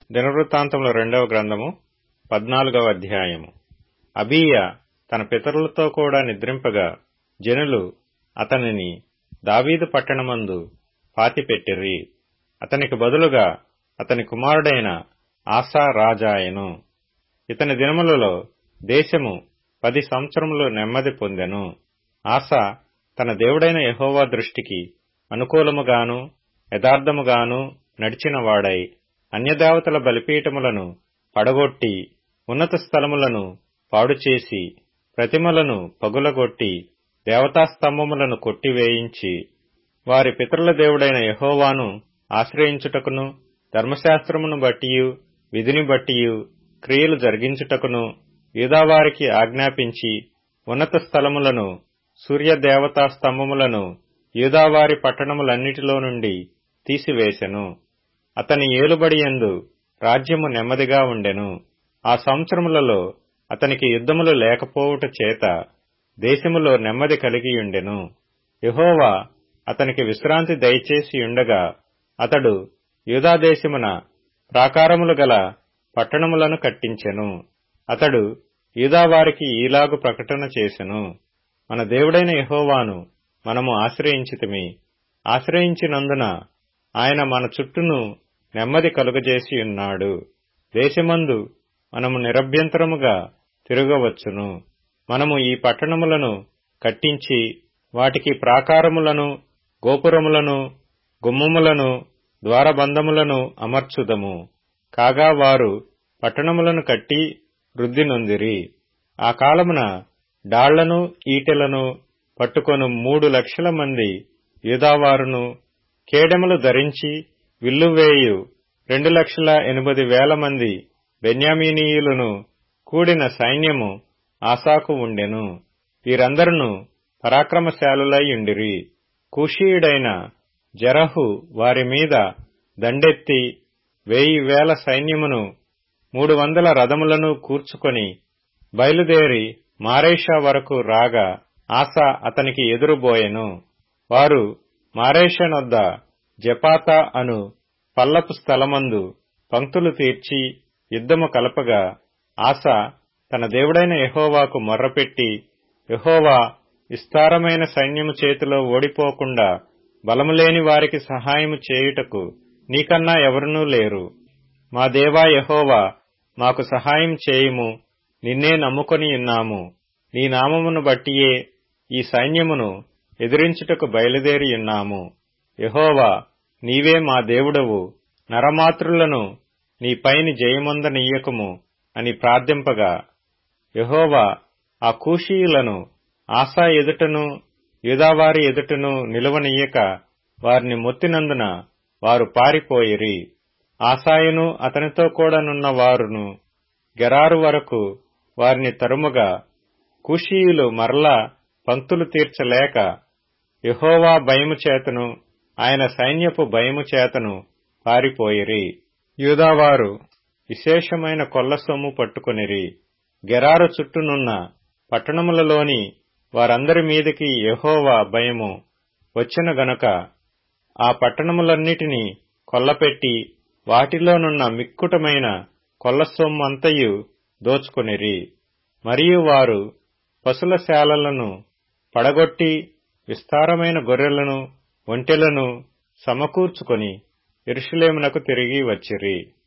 దినవృత్తాంతముల రెండవ గ్రంథము పద్నాలుగవ అధ్యాయము అబీయ తన పితరులతో కూడా నిద్రింపగా జనులు అతనిని దావీదు పట్టణమందు పాతిపెట్టిరి అతనికి బదులుగా అతని కుమారుడైన ఆసా రాజాయను ఇతని దినములలో దేశము పది సంవత్సరములు నెమ్మది పొందెను ఆసా తన దేవుడైన యహోవా దృష్టికి అనుకూలముగాను యథార్థముగాను నడిచినవాడై అన్యదేవతల బలిపీఠములను పడగొట్టి ఉన్నత స్థలములను పాడుచేసి ప్రతిమలను పగులగొట్టి దేవతాస్తంభములను కొట్టివేయించి వారి పితరుల దేవుడైన యహోవాను ఆశ్రయించుటకును ధర్మశాస్త్రమును బట్టియు విధిని బట్టియు క్రియలు జరిగించుటకును యూదావారికి ఆజ్ఞాపించి ఉన్నత స్థలములను సూర్యదేవతా స్తంభములను యూదావారి పట్టణములన్నిటిలో నుండి తీసివేశెను అతని ఏలుబడి ఎందు రాజ్యము నెమ్మదిగా ఉండెను ఆ సంవత్సరములలో అతనికి యుద్ధములు లేకపోవుట చేత దేశములో నెమ్మది కలిగియుండెను యహోవా అతనికి విశ్రాంతి దయచేసి ఉండగా అతడు యూదాదేశమున ప్రాకారములు గల పట్టణములను కట్టించెను అతడు యూదావారికి ఈలాగు ప్రకటన చేసెను మన దేవుడైన యహోవాను మనము ఆశ్రయించితిమి ఆశ్రయించినందున ఆయన మన చుట్టూను నెమ్మది కలుగజేసి ఉన్నాడు దేశమందు మనము నిరభ్యంతరముగా తిరగవచ్చును మనము ఈ పట్టణములను కట్టించి వాటికి ప్రాకారములను గోపురములను గుమ్మములను ద్వారబంధములను అమర్చుదము కాగా వారు పట్టణములను కట్టి వృద్ధి నొందిరి ఆ కాలమున డాళ్లను ఈటెలను పట్టుకొను మూడు లక్షల మంది యూదావారును కేడెములు ధరించి విల్లువేయు రెండు లక్షల ఎనిమిది వేల మంది బెన్యామీనీయులను కూడిన సైన్యము ఆసాకు ఉండెను వీరందరూ పరాక్రమశాలులై ఉండిరి కుషీయుడైన జరహు వారి మీద దండెత్తి వెయ్యి వేల సైన్యమును మూడు వందల రథములను కూర్చుకొని బయలుదేరి మారేషా వరకు రాగా ఆశ అతనికి ఎదురుబోయెను వారు మారేషనొద్ద జపాతా అను పల్లపు స్థలమందు పంక్తులు తీర్చి యుద్ధము కలపగా ఆశ తన దేవుడైన యహోవాకు మొర్రపెట్టి యహోవా విస్తారమైన సైన్యము చేతిలో ఓడిపోకుండా బలములేని వారికి సహాయము చేయుటకు నీకన్నా ఎవరునూ లేరు మా దేవా యహోవా మాకు సహాయం చేయుము నిన్నే నమ్ముకొని ఉన్నాము నీ నామమును బట్టియే ఈ సైన్యమును ఎదిరించుటకు బయలుదేరియున్నాము యహోవా నీవే మా దేవుడవు నరమాతృలను నీ పైని జయమొందనీయకుము అని ప్రార్థింపగా యహోవా ఆ కూషీయులను ఆశా ఎదుటను యూదావారి ఎదుటను నిలువనీయక వారిని మొత్తినందున వారు పారిపోయిరి ఆశాయును అతనితో కూడానున్న వారును గెరారు వరకు వారిని తరుముగా కుషీయులు మరలా పంక్తులు తీర్చలేక యహోవా భయము చేతను ఆయన సైన్యపు భయము చేతను పారిపోయిరి యూదావారు విశేషమైన కొల్ల సొమ్ము పట్టుకొనిరి గెరారు చుట్టూనున్న పట్టణములలోని వారందరి మీదికి యహోవా భయము వచ్చిన గనుక ఆ పట్టణములన్నిటినీ కొల్లపెట్టి వాటిలోనున్న మిక్కుటమైన కొల్ల సొమ్మంతయు దోచుకొనిరి మరియు వారు పశుల శాలలను పడగొట్టి విస్తారమైన గొర్రెలను ఒంటెలను సమకూర్చుకొని ఇరుషులేమునకు తిరిగి వచ్చిరి